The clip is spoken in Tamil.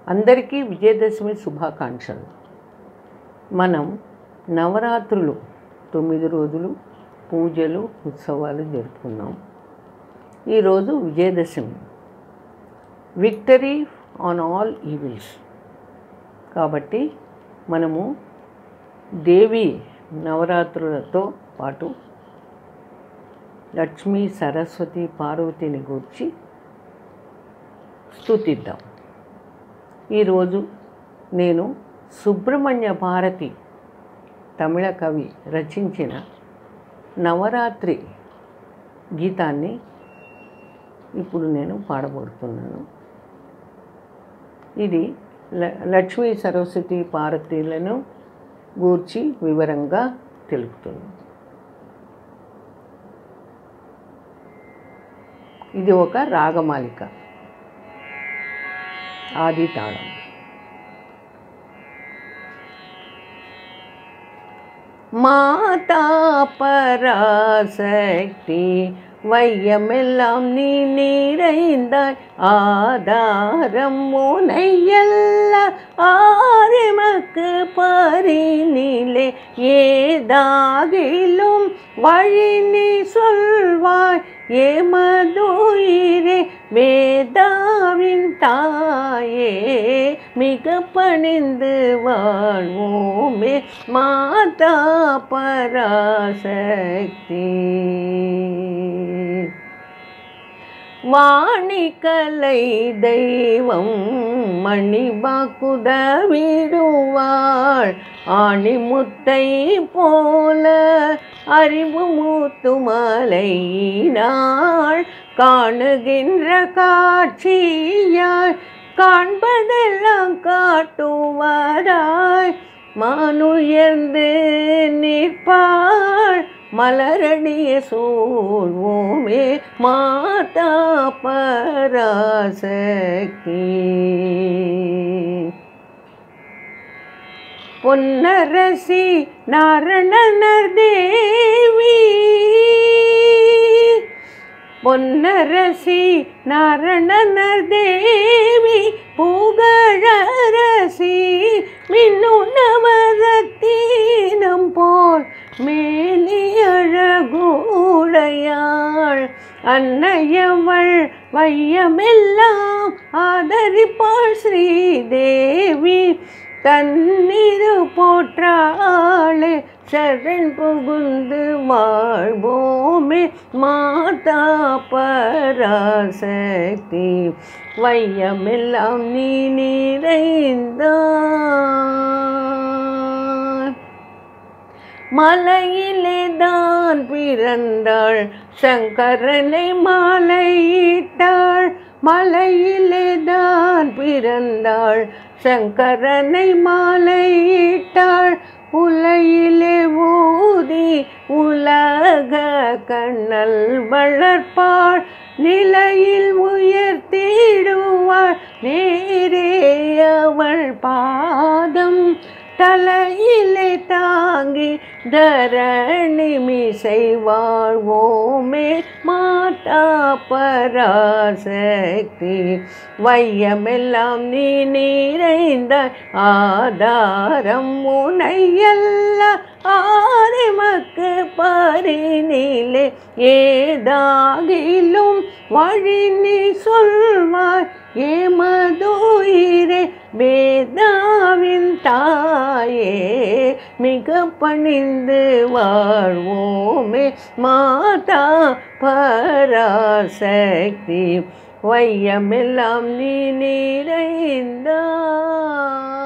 అందరికీ విజయదశమి శుభాకాంక్షలు మనం నవరాత్రులు తొమ్మిది రోజులు పూజలు ఉత్సవాలు జరుపుకున్నాం ఈరోజు Vijayadashami victory on all evils కాబట్టి మనము దేవి నవరాత్రులతో పాటు లక్ష్మీ సరస్వతి పార్వతిని గూర్చి స్తుతిద్దాం ఈరోజు నేను సుబ్రహ్మణ్య భారతి తమిళ కవి రచించిన నవరాత్రి గీతాన్ని ఇప్పుడు నేను పాడబోతున్నాను ఇది ల లక్ష్మీ సరస్వతి పార్వతీలను గూర్చి వివరంగా తెలుపుతుంది ఇది ఒక రాగమాలిక ఆది తాళం மாதா பராசக்தி வையமெல்லாம் நீ நிறைந்தாய் ஆதாரம் உனையல்ல ஆரிமக்கு பரிநிலே ஏதாகிலும் வழி நீ சொல்வாய் ஏமதுயிரே வேதாவின் தாயே மிக பணிந்து வாழ்வோமே மாதா பராசக்தி வாணிக்கலை தெய்வம் மணிவாக்குதவிடுவாள் ஆணிமுத்தை போல அறிவு மூத்துமலையினாள் காணுகின்ற காட்சியாய் காண்பதெல்லாம் காட்டுவாராய் மானுயர்ந்து நிற்பாள் மலரடிய சூழ்வோமே மாதா பராசக்தி பொன்னரசி நாரணனர் தேவி பொன்னரசி நாரணனர் தேவி புகழரசி மின்னுணவரத்தீனம் போல் மேலி அழகூடையாள் அன்னையவள் வையமெல்லாம் ஆதரிப்பாள் ஸ்ரீதேவி தன்னிரு போற்றாளே சரண் புகுந்து வாழ்வோமே மாதா பராசக்தி வையமெல்லாம் நீ நிறைந்தாய் மலையிலே தான் பிறந்தாள் சங்கரனை மாலையிட்டாள் மலையிலே தான் பிறந்தாள் சங்கரனை மாலையிட்டாள் உலையிலே ஊதி உலக கண்ணல் வளர்ப்பாள் நிலையில் உயர்த்திடுவாள் நேரே அவள் பாதம் தலையிலே தாங்கி தரணி மிசை வாழ்வோமே மாதா பராசக்தி வையமெல்லாம் நீ நிறைந்த ஆதாரம் உனையல்ல ஆரிமக்கு பரிநிலே ஏதாகிலும் வழி நீ சொல்வாய் ஏமதுயிரே வேதாவின் தாயே மிக பணிந்து வாழ்வோமே மாதா பராசக்தி வையமெல்லாம் நீ நிறைந்தாய்